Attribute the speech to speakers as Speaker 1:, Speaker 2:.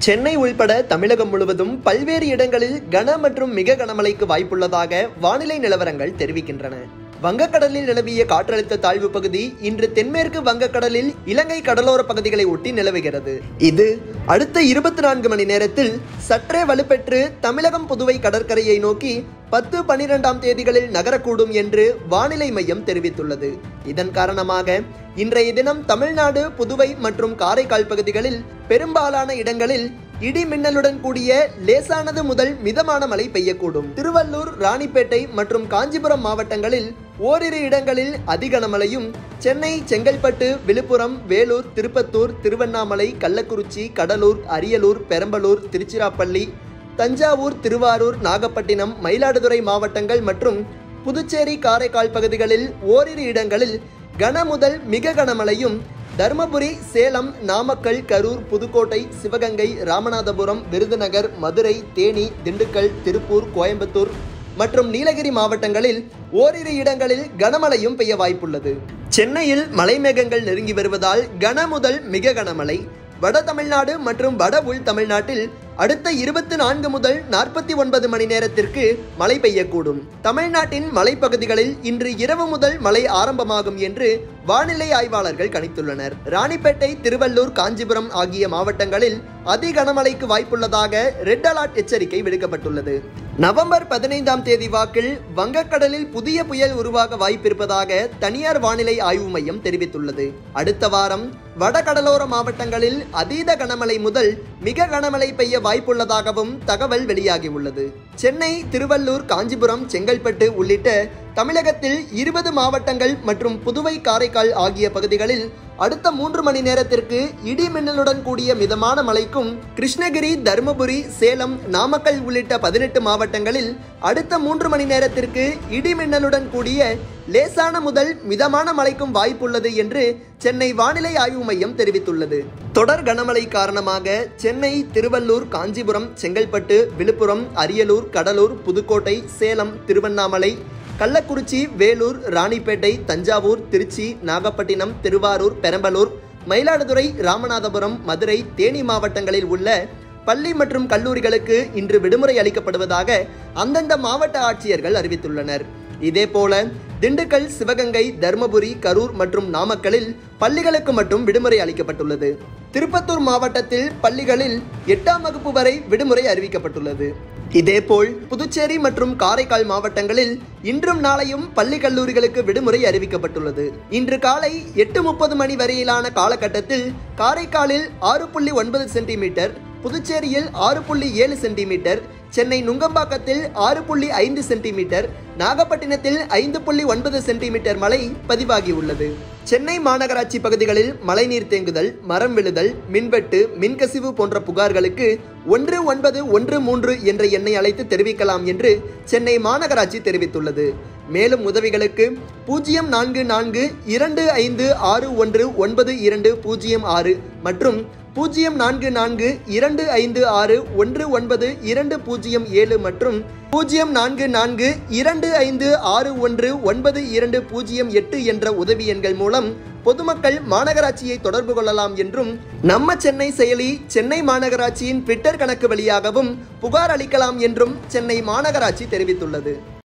Speaker 1: சென்னை உள்பட தமிழகம் முழுவதும் பல்வேறு இடங்களில் கன மற்றும் மிக கனமழைக்கு வாய்ப்புள்ளதாக வானிலை நிலவரங்கள் தெரிவிக்கின்றன வங்கக்கடலில் நிலவிய காற்றழுத்த தாழ்வு பகுதி இன்று தென்மேற்கு வங்கக்கடலில் இலங்கை கடலோர பகுதிகளை ஒட்டி நிலவுகிறது இது அடுத்த இருபத்தி நான்கு மணி நேரத்தில் சற்றே வலுப்பெற்று தமிழகம் புதுவை கடற்கரையை நோக்கி பத்து பனிரெண்டாம் தேதிகளில் நகரக்கூடும் என்று வானிலை மையம் தெரிவித்துள்ளது இதன் காரணமாக இன்றைய தினம் தமிழ்நாடு புதுவை மற்றும் காரைக்கால் பகுதிகளில் பெரும்பாலான இடங்களில் இடி மின்னலுடன் கூடிய லேசானது முதல் மிதமான மழை பெய்யக்கூடும் திருவள்ளூர் ராணிப்பேட்டை மற்றும் காஞ்சிபுரம் மாவட்டங்களில் ஓரிரு இடங்களில் அதிகனமழையும் சென்னை செங்கல்பட்டு விழுப்புரம் வேலூர் திருப்பத்தூர் திருவண்ணாமலை கள்ளக்குறிச்சி கடலூர் அரியலூர் பெரம்பலூர் திருச்சிராப்பள்ளி தஞ்சாவூர் திருவாரூர் நாகப்பட்டினம் மயிலாடுதுறை மாவட்டங்கள் மற்றும் புதுச்சேரி காரைக்கால் பகுதிகளில் ஓரிரு இடங்களில் கன முதல் மிக கனமழையும் தருமபுரி சேலம் நாமக்கல் கரூர் புதுக்கோட்டை சிவகங்கை ராமநாதபுரம் விருதுநகர் மதுரை தேனி திண்டுக்கல் திருப்பூர் கோயம்புத்தூர் மற்றும் நீலகிரி மாவட்டங்களில் ஓரிரு இடங்களில் கனமழையும் பெய்ய வாய்ப்புள்ளது சென்னையில் மலைமேகங்கள் நெருங்கி வருவதால் கன முதல் மிக கனமழை வட தமிழ்நாடு மற்றும் வட உள் தமிழ்நாட்டில் அடுத்த இருபத்தி நான்கு முதல் நாற்பத்தி ஒன்பது மணி நேரத்திற்கு மழை பெய்யக்கூடும் தமிழ்நாட்டின் மலைப்பகுதிகளில் இன்று இரவு முதல் மழை ஆரம்பமாகும் என்று வானிலை ஆய்வாளர்கள் கணித்துள்ளனர் ராணிப்பேட்டை திருவள்ளூர் காஞ்சிபுரம் ஆகிய மாவட்டங்களில் அதி கனமழைக்கு வாய்ப்புள்ளதாக ரெட் அலர்ட் எச்சரிக்கை விடுக்கப்பட்டுள்ளது நவம்பர் பதினைந்தாம் தேதி வாக்கில் வங்கக்கடலில் புதிய புயல் உருவாக வாய்ப்பிருப்பதாக தனியார் வானிலை ஆய்வு மையம் தெரிவித்துள்ளது அடுத்த வாரம் வட கடலோர மாவட்டங்களில் அதீத கனமழை முதல் மிக கனமழை பெய்ய வாய்ப்புள்ளதாகவும் தகவல் வெளியாகியுள்ளது சென்னை திருவள்ளூர் காஞ்சிபுரம் செங்கல்பட்டு உள்ளிட்ட தமிழகத்தில் இருபது மாவட்டங்கள் மற்றும் புதுவை காரைக்கால் ஆகிய பகுதிகளில் அடுத்த மூன்று மணி நேரத்திற்கு இடி மின்னலுடன் கூடிய மிதமான மழைக்கும் கிருஷ்ணகிரி தருமபுரி சேலம் நாமக்கல் உள்ளிட்ட பதினெட்டு மாவட்டங்களில் அடுத்த மூன்று மணி நேரத்திற்கு இடி மின்னலுடன் கூடிய லேசான முதல் மிதமான மழைக்கும் வாய்ப்புள்ளது என்று சென்னை வானிலை ஆய்வு மையம் தெரிவித்துள்ளது தொடர் கனமழை காரணமாக சென்னை திருவள்ளூர் காஞ்சிபுரம் செங்கல்பட்டு விழுப்புரம் அரியலூர் கடலூர் புதுக்கோட்டை சேலம் திருவண்ணாமலை கள்ளக்குறிச்சி வேலூர் ராணிப்பேட்டை தஞ்சாவூர் திருச்சி நாகப்பட்டினம் திருவாரூர் பெரம்பலூர் மயிலாடுதுறை ராமநாதபுரம் மதுரை தேனி மாவட்டங்களில் உள்ள பள்ளி மற்றும் கல்லூரிகளுக்கு இன்று விடுமுறை அளிக்கப்படுவதாக அந்தந்த மாவட்ட ஆட்சியர்கள் அறிவித்துள்ளனர் இதேபோல திண்டுக்கல் சிவகங்கை தருமபுரி கரூர் மற்றும் நாமக்கலில் பள்ளிகளுக்கு மட்டும் விடுமுறை அளிக்கப்பட்டுள்ளது திருப்பத்தூர் மாவட்டத்தில் பள்ளிகளில் எட்டாம் வகுப்பு வரை விடுமுறை அறிவிக்கப்பட்டுள்ளது இதேபோல் புதுச்சேரி மற்றும் காரைக்கால் மாவட்டங்களில் இன்றும் நாளையும் பள்ளி கல்லூரிகளுக்கு விடுமுறை அறிவிக்கப்பட்டுள்ளது இன்று காலை எட்டு முப்பது மணி வரையிலான காலகட்டத்தில் காரைக்காலில் ஆறு புள்ளி ஒன்பது சென்டிமீட்டர் புதுச்சேரியில் ஆறு புள்ளி ஏழு சென்டிமீட்டர் சென்னை நுங்கம்பாக்கத்தில் ஆறு புள்ளி ஐந்து சென்டிமீட்டர் நாகப்பட்டினத்தில் ஐந்து புள்ளி ஒன்பது சென்டிமீட்டர் மழை பதிவாகியுள்ளது சென்னை மாநகராட்சி பகுதிகளில் மழைநீர் தேங்குதல் மரம் விழுதல் மின்வெட்டு மின்கசிவு போன்ற புகார்களுக்கு ஒன்று ஒன்பது ஒன்று மூன்று என்ற எண்ணை அழைத்து தெரிவிக்கலாம் என்று சென்னை மாநகராட்சி தெரிவித்துள்ளது மேலும் உதவிகளுக்கு பூஜ்ஜியம் நான்கு நான்கு இரண்டு ஐந்து ஆறு ஒன்று ஒன்பது இரண்டு பூஜ்ஜியம் ஆறு மற்றும் பூஜ்ஜியம் நான்கு நான்கு இரண்டு ஐந்து ஆறு ஒன்று ஒன்பது இரண்டு பூஜ்ஜியம் ஏழு மற்றும் பூஜ்ஜியம் நான்கு நான்கு இரண்டு ஐந்து ஆறு ஒன்று ஒன்பது இரண்டு பூஜ்ஜியம் எட்டு என்ற உதவி எண்கள் மூலம் பொதுமக்கள் மாநகராட்சியை தொடர்பு கொள்ளலாம் என்றும் நம்ம சென்னை செயலி சென்னை மாநகராட்சியின் ட்விட்டர் கணக்கு வழியாகவும் புகார் அளிக்கலாம் என்றும் சென்னை மாநகராட்சி தெரிவித்துள்ளது